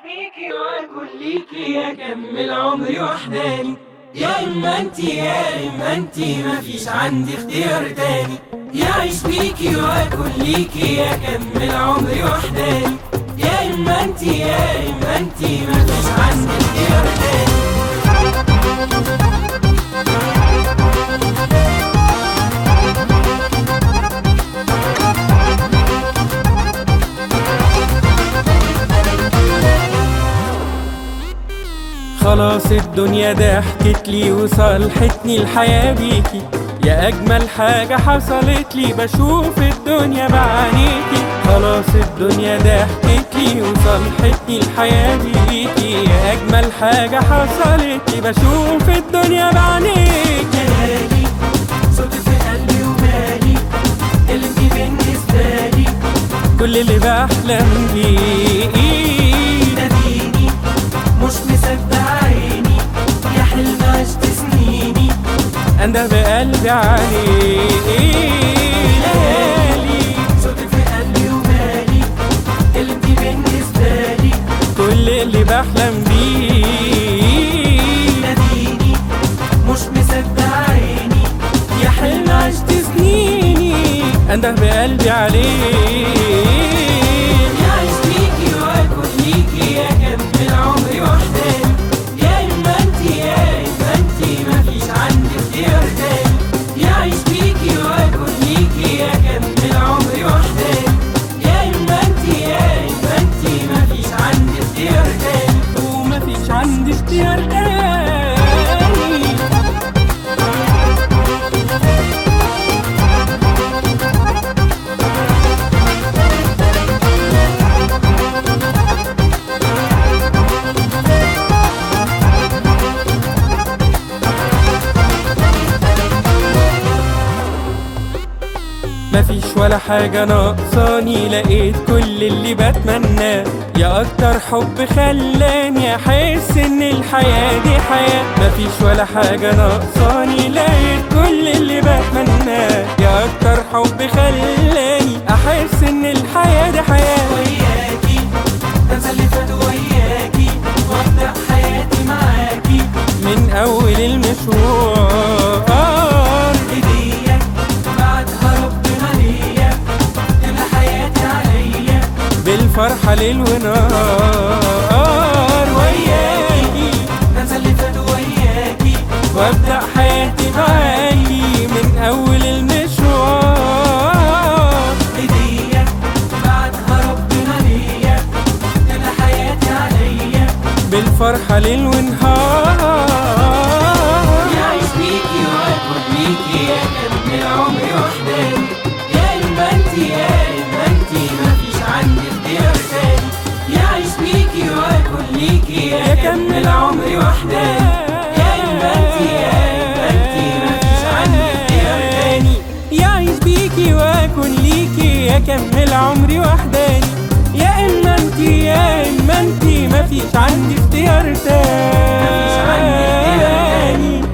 بيكي واكل ليكي اكمل عمري وحداني يا اما انتي يا اما انتي مفيش عندي اختيار تاني يعيش بيكي واكل ليكي اكمل عمري وحداني يا اما انتي يا اما انتي مفيش عندي اختيار تاني خلاص الدنيا ضحكت لي وصلحتني الحياة بيكي يا أجمل حاجة حصلت لي بشوف الدنيا بعينيكي خلاص الدنيا ضحكت لي وصلحتني الحياة بيكي يا أجمل حاجة حصلت لي بشوف الدنيا بعينيكي جلالي صوتي في قلبي وبالي اللي انتي بالنسبة لي كل اللي بحلم بيه ناديني مش مصدق عيني يا حلم عشت سنيني أنا بقلبي عليك ليالي صوتي في قلبي وبالي اللي انتي بالنسبة لي كل اللي بحلم بيه ناديني مش مصدق عيني يا حلم عشت سنيني أنا بقلبي عليك يعيش ليكي واكل ليكي اكمل عمري وحداني يا اما انتي يا اما انتي مفيش عندي اختيار تاني يعيش ليكي واكل ليكي اكمل عمري وحداني يا اما انتي يا اما انتي مفيش عندي اختيار تاني ومفيش عندي اختيار تاني مفيش ولا حاجة ناقصاني لقيت كل اللي بتمناه يا أكتر حب خلاني أحس إن الحياة دي حياة مفيش ولا حاجة ناقصاني لقيت كل اللي بتمناه يا أكتر حب خلاني أحس إن الحياة دي حياة وياكي انسى اللي فات وياكي وابدا حياتي معاكي من أول المشوار هدية بعدها ربنا ليا تبقى حياتي عليا بالفرحة ليل ونهار وياكي انسى اللي فات وياكي وابدأ حياتي معاكي من أول المشوار هدية بعدها ربنا ليا تبقى حياتي عليا بالفرحة ليل ونهار يعيش بيكي واكل بيكي اكمل عمري وحداني يا اما انتي يا اما انتي مفيش عندي اختيار تاني يعيش بيكي واكل ليكي اكمل عمري وحداني يا اما انتي يا اما انتي مفيش عندي اختيار تاني يعيش بيكي واكون ليكي اكمل عمري وحداني يا اما انتي يا اما انتي مفيش عندي اختيار مفيش عندي اختيار تاني